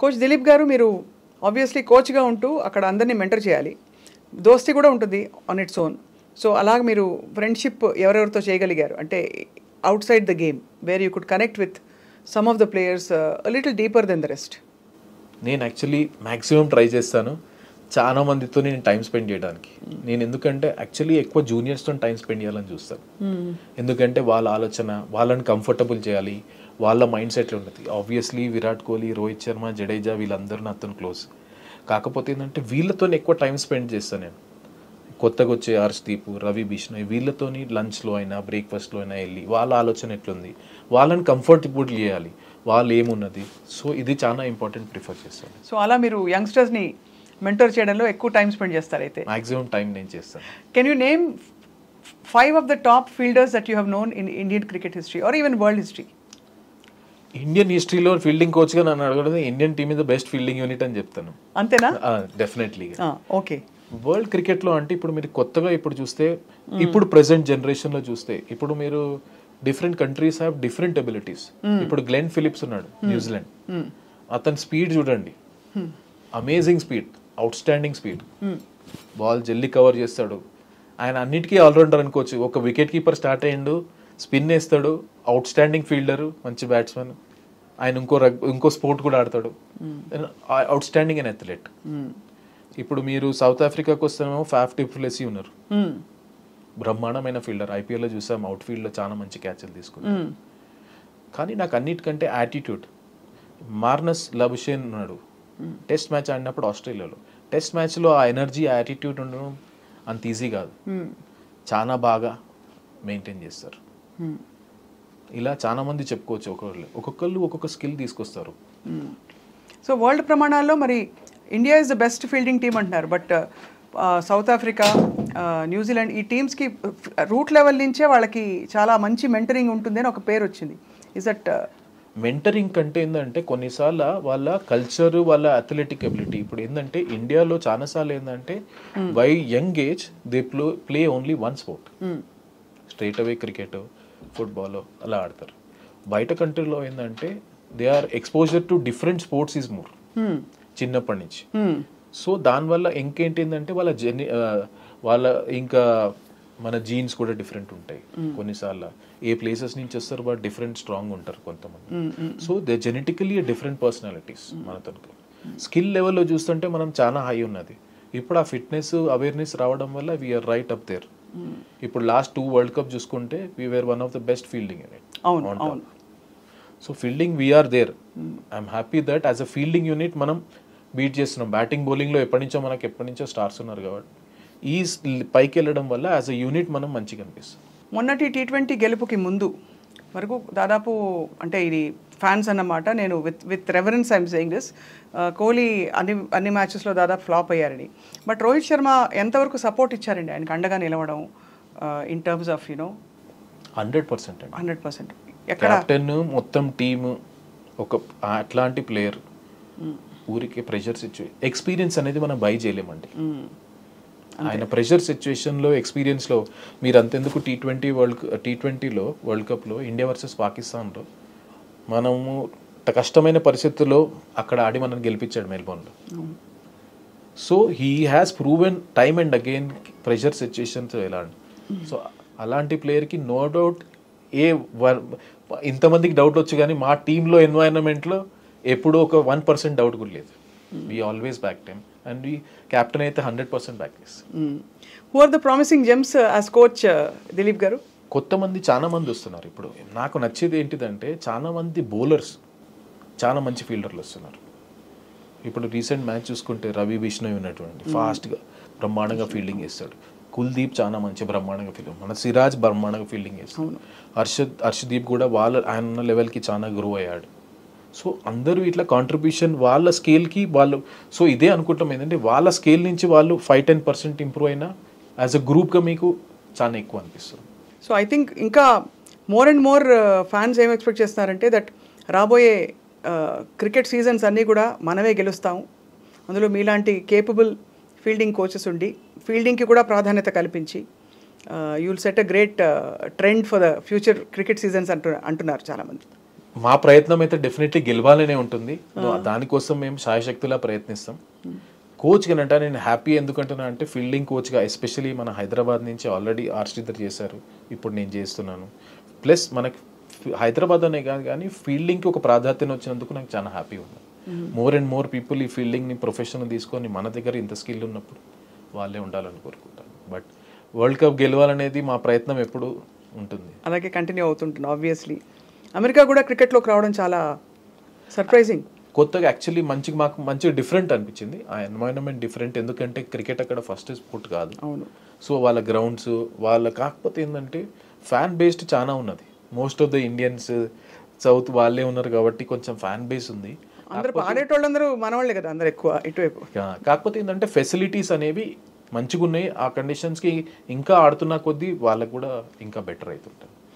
Coach Dilip గారు మీరు obviously కోచ్గా ఉంటూ అక్కడ అందరినీ మెంటర్ చేయాలి దోస్తి కూడా ఉంటుంది ఆన్ ఇట్స్ ఓన్ సో అలాగ మీరు ఫ్రెండ్షిప్ ఎవరెవరితో చేయగలిగారు అంటే outside the game where you could connect with some of the players little deeper then the rest నేను యాక్చువల్లీ మ్యాక్సిమం ట్రై చేస్తాను చాలా మందితో నేను టైం స్పెండ్ చేయడానికి నేను ఎందుకంటే యాక్చువల్లీ ఎక్కువ జూనియర్స్తో టైం స్పెండ్ చేయాలని చూస్తాను ఎందుకంటే వాళ్ళ ఆలోచన వాళ్ళని కంఫర్టబుల్ చేయాలి వాళ్ళ మైండ్ సెట్ ఉంటుంది ఆబ్వియస్లీ విరాట్ కోహ్లీ రోహిత్ శర్మ జడేజా వీళ్ళందరూ నాతో క్లోజ్ కాకపోతే ఏంటంటే వీళ్ళతో ఎక్కువ టైం స్పెండ్ చేస్తాను నేను కొత్తగా వచ్చే హర్ష్దీప్ రవి బిష్ణోయ్ వీళ్ళతోని లంచ్లో అయినా బ్రేక్ఫాస్ట్లో అయినా వెళ్ళి వాళ్ళ ఆలోచన ఎట్లుంది వాళ్ళని కంఫర్టబుల్ చేయాలి వాళ్ళు ఏమున్నది సో ఇది చాలా ఇంపార్టెంట్ ప్రిఫర్ చేస్తాను సో అలా మీరు యంగ్స్టర్స్ని మెంటర్ చేయడంలో ఎక్కువ టైం స్పెండ్ చేస్తారు అయితే మాక్సిమం టైం నేను చేస్తాను can you name five of the top fielders that you have known in Indian cricket history or even world history Indian హిస్టరీలో ఫీల్డింగ్ కోచ్గా నన్ను అడగడం Indian team is the best fielding unit అని చెప్తాను అంతేనా డెఫినెట్లీగా okay world క్రికెట్లో అంటే ఇప్పుడు మీరు కొత్తగా ఇప్పుడు చూస్తే ఇప్పుడు ప్రెసెంట్ జనరేషన్లో చూస్తే ఇప్పుడు మీరు different countries have different abilities ఇప్పుడు గ్లెన్ ఫిలిప్స్ ఉన్నాడు న్యూజిలాండ్ అతని స్పీడ్ చూడండి amazing speed outstanding speed ball జల్లి కవర్ చేస్తాడు ఆయన అన్నిటికీ ఆల్రౌండర్ అనుకోవచ్చు ఒక వికెట్ కీపర్ స్టార్ట్ అయ్యిండు స్పిన్ వేస్తాడు అవుట్ స్టాండింగ్ ఫీల్డర్ మంచి బ్యాట్స్మెన్ ఆయన ఇంకో రగ్ ఇంకో స్పోర్ట్ కూడా ఆడతాడు అవుట్ స్టాండింగ్ అండ్ అథ్లెట్ ఇప్పుడు మీరు సౌత్ ఆఫ్రికాకి వస్తేనేమో ఫాఫ్ టిప్లెసీ ఉన్నారు బ్రహ్మాండమైన ఫీల్డర్ ఐపీఎల్లో చూసాం అవుట్ ఫీల్డ్లో చాలా మంచి క్యాచ్లు తీసుకున్నారు కానీ నాకు అన్నిటికంటే యాటిట్యూడ్ మార్నస్ లబుషేన్ ఉన్నాడు టెస్ట్ మ్యాచ్ ఆడినప్పుడు ఆస్ట్రేలియాలో టెస్ట్ మ్యాచ్లో ఆ ఎనర్జీ యాటిట్యూడ్ ఉండడం అంత ఈజీ కాదు చాలా బాగా మెయింటైన్ చేస్తారు ఇలా చాలా మంది చెప్పుకోవచ్చు ఒక్కొక్కరు ఒక్కొక్కళ్ళు ఒక్కొక్క స్కిల్ తీసుకొస్తారు సో వరల్డ్ ప్రమాణాల్లో మరి India is the best fielding team అంటున్నారు బట్ సౌత్ ఆఫ్రికా న్యూజిలాండ్ ఈ టీమ్స్కి రూట్ లెవెల్ నుంచే వాళ్ళకి చాలా మంచి మెంటరింగ్ ఉంటుంది అని ఒక పేరు వచ్చింది ఇస్ దట్ మెంటరింగ్ కంటే ఏంటంటే కొన్నిసార్లు వాళ్ళ కల్చర్ వాళ్ళ అథ్లెటిక్ ఎబిలిటీ ఇప్పుడు ఏంటంటే ఇండియాలో చాలాసార్లు ఏంటంటే వై యంగ్ ఏజ్ దే ప్లో play only one sport straight away cricket football అలా ఆడతారు బయట కంట్రీలో ఏంటంటే they are exposure to different sports is more చిన్నప్పటి నుంచి సో దానివల్ల ఇంకేంటి ఏంటంటే వాళ్ళ జెని ఆ, వాళ్ళ ఇంకా మన జీన్స్ కూడా డిఫరెంట్ ఉంటాయి కొన్నిసార్లు ఏ ప్లేసెస్ నుంచి వస్తారు బట్ డిఫరెంట్ స్ట్రాంగ్ ఉంటారు కొంతమంది so they genetically different personalities మనతో స్కిల్ లెవెల్లో చూస్తుంటే మనం చాలా హై ఉన్నది ఇప్పుడు ఆ ఫిట్నెస్ అవేర్నెస్ రావడం వల్ల వీఆర్ రైట్ అప్ దేర్ ఇప్పుడు లాస్ట్ టూ వరల్డ్ కప్ చూసుకుంటే we are one of the best fielding unit అవును అవును so fielding we are there I'm happy that as a fielding unit మనం బీట్ చేస్తున్నాం బ్యాటింగ్ బౌలింగ్లో ఎప్పటి నుంచో మనకి ఎప్పటి నుంచో స్టార్స్ ఉన్నారు కాబట్టి ఈ స్- పైకి వెళ్ళడం వల్ల యాజ్ అ యూనిట్ మనం మంచిగా అనిపిస్తుంది మొన్నటి టీ ట్వంటీ గెలుపుకి ముందు వరకు దాదాపు అంటే ఇది ఫ్యాన్స్ అన్నమాట నేను with with reference I'm saying this Kohli అన్ని అన్ని మ్యాచెస్లో దాదాపు ఫ్లాప్ అయ్యారని బట్ రోహిత్ శర్మ ఎంతవరకు సపోర్ట్ ఇచ్చారండి ఆయనకు అండగా నిలవడం in terms of you know hundred percent అండి హండ్రెడ్ పర్సెంట్ ఎక్కడ కెప్టెన్ మొత్తం టీమ్ ఒక అట్లాంటి ప్లేయర్ ఊరికి ప్రెషర్ సిచ్యువేషన్ ఎక్స్పీరియన్స్ అనేది మనం బై చేయలేమండి మ్మ్. ఆయన ప్రెషర్ సిచ్యువేషన్లో ఎక్స్పీరియన్స్లో మీరు అంతెందుకు టీ ట్వంటీ వరల్డ్ టీ ట్వంటీలో వరల్డ్ కప్లో ఇండియా వర్సెస్ పాకిస్తాన్లో మనము త- కష్టమైన పరిస్థితుల్లో అక్కడ ఆడి మనం గెలిపించాడు మెల్బోర్న్లో so he has proven time and again pressure situations ఎలా సో అలాంటి ప్లేయర్కి నో డౌట్ ఏ వన్ ఇంతమందికి డౌట్ వచ్చు కానీ మా టీంలో ఎన్వైరన్మెంట్లో ఎప్పుడూ ఒక వన్ పర్సెంట్ డౌట్ కూడా లేదు we always back time and we captain అయితే హండ్రెడ్ పర్సెంట్ బ్యాక్ చేస్తాం who are the promising gems as coach Dilip garu కొత్త మంది చాలా మంది వస్తున్నారు ఇప్పుడు నాకు నచ్చేది ఏంటిదంటే చాలా మంది బౌలర్స్ చాలా మంచి ఫీల్డర్లు వస్తున్నారు ఇప్పుడు రీసెంట్ మ్యాచ్ చూసుకుంటే రవి బిష్ణోయ్ ఉన్నటువంటి ఫాస్ట్గా బ్రహ్మాండంగా ఫీల్డింగ్ చేస్తాడు కుల్దీప్ చాలా మంచి బ్రహ్మాండంగా ఫీల్డింగ్ మన సిరాజ్ బ్రహ్మాండంగా ఫీల్డింగ్ చేస్తాడు హర్షద్ హర్షదీప్ కూడా వాళ్ళ ఆయన ఉన్న లెవెల్కి చాలా గ్రో అయ్యాడు సో అందరూ ఇట్లా కాంట్రిబ్యూషన్ వాళ్ళ స్కేల్కి వాళ్ళు సో ఇదే అనుకుంటాం ఏంటంటే వాళ్ళ స్కేల్ నుంచి వాళ్ళు ఫైవ్ టెన్ పర్సెంట్ ఇంప్రూవ్ అయినా యాజ్ అ గ్రూప్గా మీకు చాలా ఎక్కువ అనిపిస్తుంది సో ఐ థింక్ ఇంకా మోర్ అండ్ మోర్ ఫ్యాన్స్ ఏం ఎక్స్పెక్ట్ చేస్తున్నారంటే దట్ రాబోయే క్రికెట్ సీజన్స్ అన్నీ కూడా మనమే గెలుస్తాం అందులో మీలాంటి కేపబుల్ ఫీల్డింగ్ కోచెస్ ఉండి ఫీల్డింగ్కి కూడా ప్రాధాన్యత కల్పించి you will set a great trend for the future cricket seasons అంటు అంటున్నారు చాలామంది మా ప్రయత్నం అయితే డెఫినెట్లీ గెలవాలనే ఉంటుంది దానికోసం మేము శాయశక్తులా ప్రయత్నిస్తాం కోచ్ కనంటే నేను హ్యాపీ ఎందుకంటున్నా అంటే ఫీల్డింగ్ కోచ్గా ఎస్పెషలీ మన హైదరాబాద్ నుంచి ఆల్రెడీ ఆర్శ్రీధర్ చేశారు ఇప్పుడు నేను చేస్తున్నాను ప్లస్ మనకి హైదరాబాద్ అనే కాదు కానీ ఫీల్డింగ్కి ఒక ప్రాధాన్యత వచ్చినందుకు నాకు చాలా హ్యాపీ ఉంది మోర్ అండ్ మోర్ పీపుల్ ఈ ఫీల్డింగ్ని ప్రొఫెషన్ తీసుకొని మన దగ్గర ఇంత స్కిల్ ఉన్నప్పుడు వాళ్ళే ఉండాలని కోరుకుంటాను బట్ వరల్డ్ కప్ గెలవాలనేది మా ప్రయత్నం ఎప్పుడు ఉంటుంది అలాగే కంటిన్యూ అవుతుంటుంది ఆబ్వియస్లీ అమెరికా కూడా క్రికెట్లోకి రావడం చాలా సర్ప్రైజింగ్ కొత్తగా యాక్చువల్లీ మంచి మాకు మంచిగా డిఫరెంట్ అనిపించింది ఆ ఎన్వైరన్మెంట్ డిఫరెంట్ ఎందుకంటే క్రికెట్ అక్కడ ఫస్ట్ స్పోర్ట్ కాదు అవును సో వాళ్ళ గ్రౌండ్స్ వాళ్ళ కాకపోతే ఏంటంటే ఫ్యాన్ బేస్డ్ చాలా ఉన్నది most of the Indians south వాళ్ళే ఉన్నారు కాబట్టి కొంచెం ఫ్యాన్ బేస్ ఉంది అందరూ ఆడేటోళ్ళందరూ మనవాళ్ళే కదా అందరు ఎక్కువ ఇటువైపు కా- కాకపోతే ఏంటంటే ఫెసిలిటీస్ అనేవి మంచిగా ఉన్నాయి ఆ కండిషన్స్కి ఇంకా ఆడుతున్న కొద్దీ వాళ్ళకు కూడా ఇంకా బెటర్ అవుతుంటాయి